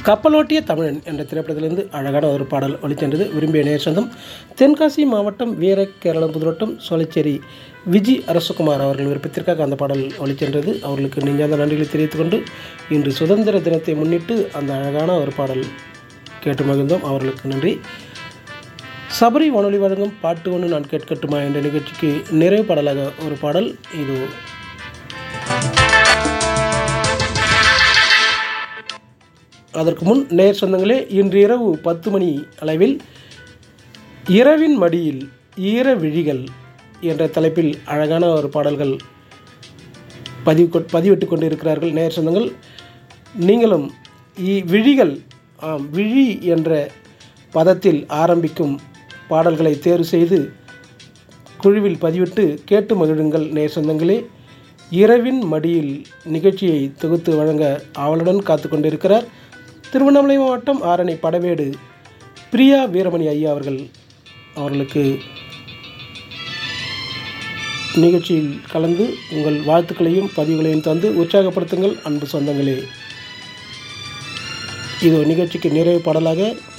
கப்பலோட்டிய தமிழன் என்ற திரைப்படத்திலிருந்து அழகான ஒரு பாடல் ஒளிச்சென்றது விரும்பிய நேர் சொந்தம் தென்காசி மாவட்டம் வீர கேரளம் புதுவட்டம் சோலைச்சேரி விஜி அரசகுமார் அவர்கள் விருப்பத்திற்காக அந்த பாடல் ஒளிச்சென்றது அவர்களுக்கு நெஞ்சார்ந்த நன்றிகளை தெரிவித்துக் கொண்டு இன்று சுதந்திர தினத்தை முன்னிட்டு அந்த அழகான ஒரு பாடல் கேட்டு மகிழ்ந்தோம் அவர்களுக்கு நன்றி சபரி வானொலி வழங்கும் பாட்டு ஒன்று நான் கேட்கட்டுமா என்ற நிகழ்ச்சிக்கு நிறைவு பாடலாக ஒரு பாடல் இது அதற்கு முன் நேர் சொந்தங்களே இன்று இரவு பத்து மணி அளவில் இரவின் மடியில் ஈர விழிகள் என்ற தலைப்பில் அழகான ஒரு பாடல்கள் பதிவு கொ- பதிவிட்டு கொண்டு இருக்கிறார்கள் நேர் சொந்தங்கள் நீங்களும் இ- விழிகள் ஆம் விழி என்ற பதத்தில் ஆரம்பிக்கும் பாடல்களை தேர்வு செய்து குழுவில் பதிவிட்டு கேட்டு மகிழுங்கள் நேர் சொந்தங்களே இரவின் மடியில் நிகழ்ச்சியை தொகுத்து வழங்க ஆவலுடன் காத்து கொண்டிருக்கிறார் திருவண்ணாமலை மாவட்டம் ஆரணி படவேடு பிரியா வீரமணி ஐயா அவர்கள் அவர்களுக்கு நிகழ்ச்சியில் கலந்து உங்கள் வாழ்த்துக்களையும் பதிவுகளையும் தந்து உற்சாகப்படுத்துங்கள் அன்பு சொந்தங்களே இது நிகழ்ச்சிக்கு நிறைவு பாடலாக